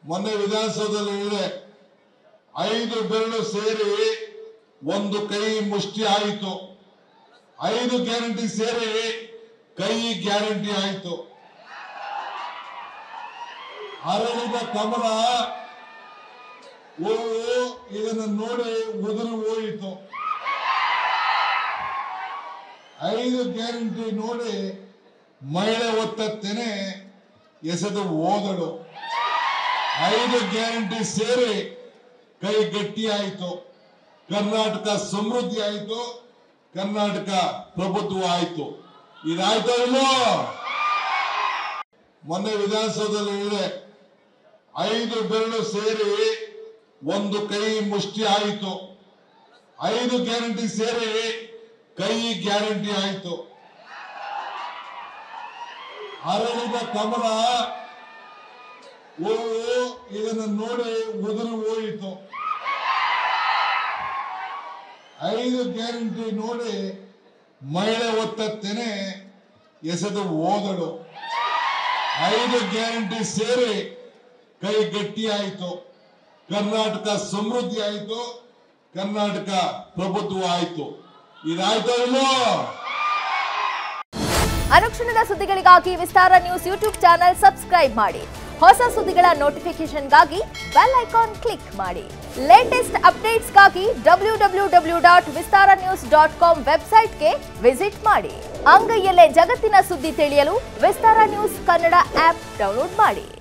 ಮೊನ್ನೆ ವಿಧಾನಸೌಧದಲ್ಲಿ ಹೇಳಿದೆ ಐದು ಬೆರಳು ಸೇರಿ ಒಂದು ಕೈ ಮುಷ್ಟಿ ಆಯಿತು ಐದು ಗ್ಯಾರಂಟಿ ಸೇರಿ ಕೈ ಗ್ಯಾರಂಟಿ ಆಯಿತು ಅರಳಿದ ಕಮಲ ಹೂವು ಇದನ್ನು ನೋಡಿ ಉದುರು ಹೋಯಿತು ಐದು ಗ್ಯಾರಂಟಿ ನೋಡಿ ಮಹಿಳೆ ಒತ್ತ ತೆನೆ ಎಸೆದು ಹೋದಳು ಐದು ಗ್ಯಾರಂಟಿ ಸೇರಿ ಕೈ ಗಟ್ಟಿ ಆಯಿತು ಕರ್ನಾಟಕ ಸಮೃದ್ಧಿ ಆಯಿತು ಕರ್ನಾಟಕ ಪ್ರಭುತ್ವ ಆಯಿತು ಇದಾಯ್ತೋ ಇಲ್ಲೋ ಮೊನ್ನೆ ವಿಧಾನಸೌಧದಲ್ಲಿ ಹೇಳಿದೆ ಐದು ಬೆರಳು ಸೇರಿ ಒಂದು ಕೈ ಮುಷ್ಟಿ ಆಯಿತು ಐದು ಗ್ಯಾರಂಟಿ ಸೇರಿ ಕೈ ಗ್ಯಾರಂಟಿ ಆಯಿತು ಅರಳಿದ ಕಮಲ ಹೂವು ಇದನ್ನು ನೋಡಿ ಉದುರು ಹೋಯಿತು ಐದು ಗ್ಯಾರಂಟಿ ನೋಡಿ ಮಹಿಳೆ ಒತ್ತ ತೆನೆ ಎಸೆದು ಹೋದಳು ಐದು ಗ್ಯಾರಂಟಿ ಸೇರಿ ಕೈ ಗಟ್ಟಿ ಆಯಿತು ಕರ್ನಾಟಕ ಸಮೃದ್ಧಿ ಆಯಿತು ಕರ್ನಾಟಕ ಪ್ರಭುತ್ವ ಆಯಿತು ಇದಾಯ್ತೋ ಇಲ್ಲೋ ಅನುಕ್ಷಣದ ಸುದ್ದಿಗಳಿಗಾಗಿ Vistara news YouTube channel subscribe ಮಾಡಿ ಹೊಸ ಸುದ್ದಿಗಳ ನೋಟಿಫಿಕೇಶನ್ಗಾಗಿ ಬೆಲ್ ಐಕಾನ್ ಕ್ಲಿಕ್ ಮಾಡಿ ಲೇಟೆಸ್ಟ್ ಅಪ್ಡೇಟ್ಸ್ಗಾಗಿ W W W dot Vistara news dot com ವೆಬ್ಸೈಟ್ಗೆ ವಿಸಿಟ್ ಮಾಡಿ ಅಂಗೈಯಲ್ಲೇ ಜಗತ್ತಿನ ಸುದ್ದಿ ತಿಳಿಯಲು Vistara news Kannada app download ಮಾಡಿ